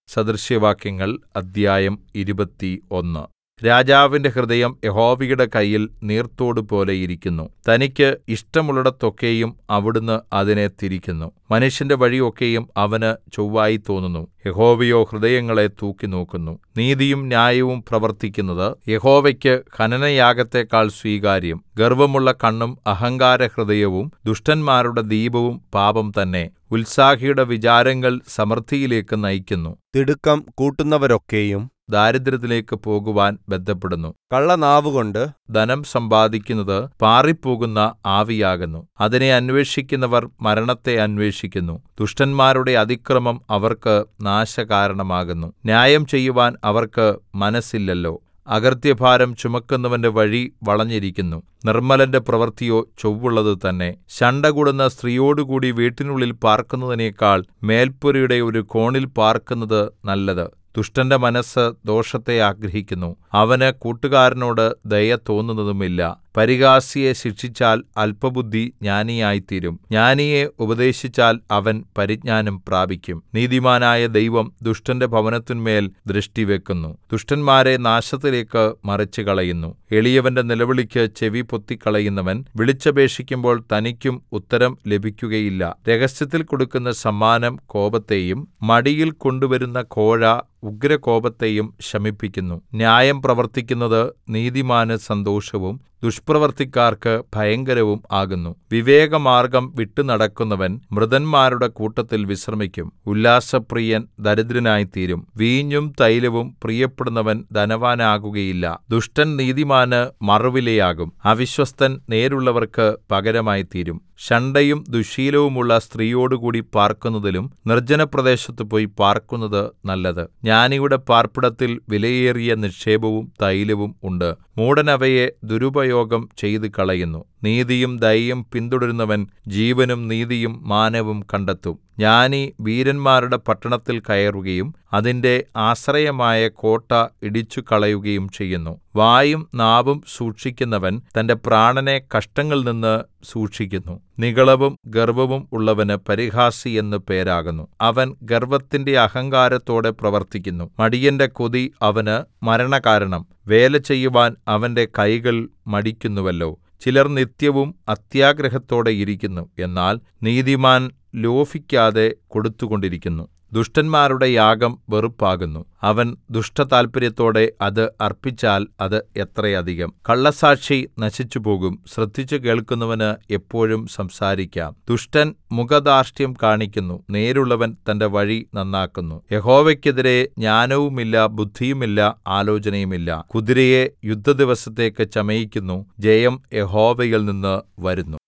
സദൃശവാക്യങ്ങൾ അദ്ധ്യായം ഇരുപത്തി ഒന്ന് രാജാവിന്റെ ഹൃദയം യഹോവയുടെ കയ്യിൽ നീർത്തോടുപോലെ ഇരിക്കുന്നു തനിക്ക് ഇഷ്ടമുള്ളിടത്തൊക്കെയും അവിടുന്ന് അതിനെ തിരിക്കുന്നു മനുഷ്യന്റെ വഴി ഒക്കെയും അവന് ചൊവ്വായി തോന്നുന്നു യഹോവയോ ഹൃദയങ്ങളെ തൂക്കിനോക്കുന്നു നീതിയും ന്യായവും പ്രവർത്തിക്കുന്നത് യഹോവയ്ക്ക് ഹനനയാഗത്തെക്കാൾ സ്വീകാര്യം ഗർവ്വമുള്ള കണ്ണും അഹങ്കാരഹൃദയവും ദുഷ്ടന്മാരുടെ ദീപവും പാപം തന്നെ ഉത്സാഹിയുടെ വിചാരങ്ങൾ സമൃദ്ധിയിലേക്ക് നയിക്കുന്നു തിടുക്കം കൂട്ടുന്നവരൊക്കെയും ദാരിദ്ര്യത്തിലേക്ക് പോകുവാൻ ബദ്ധപ്പെടുന്നു കള്ളനാവുകൊണ്ട് ധനം സമ്പാദിക്കുന്നത് പാറിപ്പോകുന്ന ആവിയാകുന്നു അതിനെ അന്വേഷിക്കുന്നവർ മരണത്തെ അന്വേഷിക്കുന്നു ദുഷ്ടന്മാരുടെ അതിക്രമം അവർക്ക് നാശകാരണമാകുന്നു ന്യായം ചെയ്യുവാൻ അവർക്ക് മനസ്സില്ലല്ലോ അകൃത്യഭാരം ചുമക്കുന്നവന്റെ വഴി വളഞ്ഞിരിക്കുന്നു നിർമ്മലന്റെ പ്രവൃത്തിയോ ചൊവ്വുള്ളത് തന്നെ ശണ്ഠകൂടുന്ന സ്ത്രീയോടുകൂടി വീട്ടിനുള്ളിൽ പാർക്കുന്നതിനേക്കാൾ മേൽപ്പുരയുടെ ഒരു കോണിൽ പാർക്കുന്നത് നല്ലത് ദുഷ്ടന്റെ മനസ്സ് ദോഷത്തെ ആഗ്രഹിക്കുന്നു അവന് കൂട്ടുകാരനോട് ദയ തോന്നുന്നതുമില്ല പരിഹാസിയെ ശിക്ഷിച്ചാൽ അല്പബുദ്ധി ജ്ഞാനിയായിത്തീരും ജ്ഞാനിയെ ഉപദേശിച്ചാൽ അവൻ പരിജ്ഞാനം പ്രാപിക്കും നീതിമാനായ ദൈവം ദുഷ്ടന്റെ ഭവനത്തിന്മേൽ ദൃഷ്ടിവെക്കുന്നു ദുഷ്ടന്മാരെ നാശത്തിലേക്ക് മറിച്ചുകളയുന്നു എളിയവന്റെ നിലവിളിക്ക് ചെവി പൊത്തിക്കളയുന്നവൻ വിളിച്ചപേക്ഷിക്കുമ്പോൾ തനിക്കും ഉത്തരം ലഭിക്കുകയില്ല രഹസ്യത്തിൽ കൊടുക്കുന്ന സമ്മാനം കോപത്തെയും മടിയിൽ കൊണ്ടുവരുന്ന കോഴ ഉഗ്രകോപത്തെയും ശമിപ്പിക്കുന്നു ന്യായം പ്രവർത്തിക്കുന്നത് നീതിമാന് സന്തോഷവും ദുഷ്പ്രവൃത്തിക്കാർക്ക് ഭയങ്കരവും ആകുന്നു വിവേകമാർഗ്ഗം വിട്ടുനടക്കുന്നവൻ മൃതന്മാരുടെ കൂട്ടത്തിൽ വിശ്രമിക്കും ഉല്ലാസപ്രിയൻ ദരിദ്രനായിത്തീരും വീഞ്ഞും തൈലവും പ്രിയപ്പെടുന്നവൻ ധനവാനാകുകയില്ല ദുഷ്ടൻ നീതിമാന് മറുവിലയാകും അവിശ്വസ്തൻ നേരുള്ളവർക്ക് പകരമായിത്തീരും ശണ്ഠയും ദുശ്ശീലവുമുള്ള സ്ത്രീയോടുകൂടി പാർക്കുന്നതിലും നിർജ്ജനപ്രദേശത്ത് പോയി പാർക്കുന്നത് നല്ലത് ജ്ഞാനിയുടെ പാർപ്പിടത്തിൽ വിലയേറിയ നിക്ഷേപവും തൈലവും ഉണ്ട് മൂഢൻ അവയെ ദുരുപയോഗം ചെയ്തു കളയുന്നു നീതിയും ദയയും പിന്തുടരുന്നവൻ ജീവനും നീതിയും മാനവും കണ്ടെത്തും ജ്ഞാനി വീരന്മാരുടെ പട്ടണത്തിൽ കയറുകയും അതിന്റെ ആശ്രയമായ കോട്ട ഇടിച്ചുകളയുകയും ചെയ്യുന്നു വായും നാവും സൂക്ഷിക്കുന്നവൻ തന്റെ പ്രാണനെ കഷ്ടങ്ങളിൽ നിന്ന് സൂക്ഷിക്കുന്നു നിഗളവും ഗർവവും ഉള്ളവന് പരിഹാസി എന്ന് പേരാകുന്നു അവൻ ഗർവത്തിന്റെ അഹങ്കാരത്തോടെ പ്രവർത്തിക്കുന്നു മടിയന്റെ കൊതി അവന് മരണകാരണം വേല ചെയ്യുവാൻ അവന്റെ കൈകൾ മടിക്കുന്നുവല്ലോ ചിലർ നിത്യവും അത്യാഗ്രഹത്തോടെ ഇരിക്കുന്നു എന്നാൽ നീതിമാൻ ലോഭിക്കാതെ കൊടുത്തുകൊണ്ടിരിക്കുന്നു ദുഷ്ടന്മാരുടെ യാഗം വെറുപ്പാകുന്നു അവൻ ദുഷ്ടതാല്പര്യത്തോടെ അത് അർപ്പിച്ചാൽ അത് എത്രയധികം കള്ളസാക്ഷി നശിച്ചുപോകും ശ്രദ്ധിച്ചു കേൾക്കുന്നവന് എപ്പോഴും സംസാരിക്കാം ദുഷ്ടൻ മുഖധാർഷ്ട്യം കാണിക്കുന്നു നേരുള്ളവൻ തന്റെ വഴി നന്നാക്കുന്നു യഹോവയ്ക്കെതിരെ ജ്ഞാനവുമില്ല ബുദ്ധിയുമില്ല ആലോചനയുമില്ല കുതിരയെ യുദ്ധദിവസത്തേക്ക് ചമയിക്കുന്നു ജയം യഹോവയിൽ നിന്ന് വരുന്നു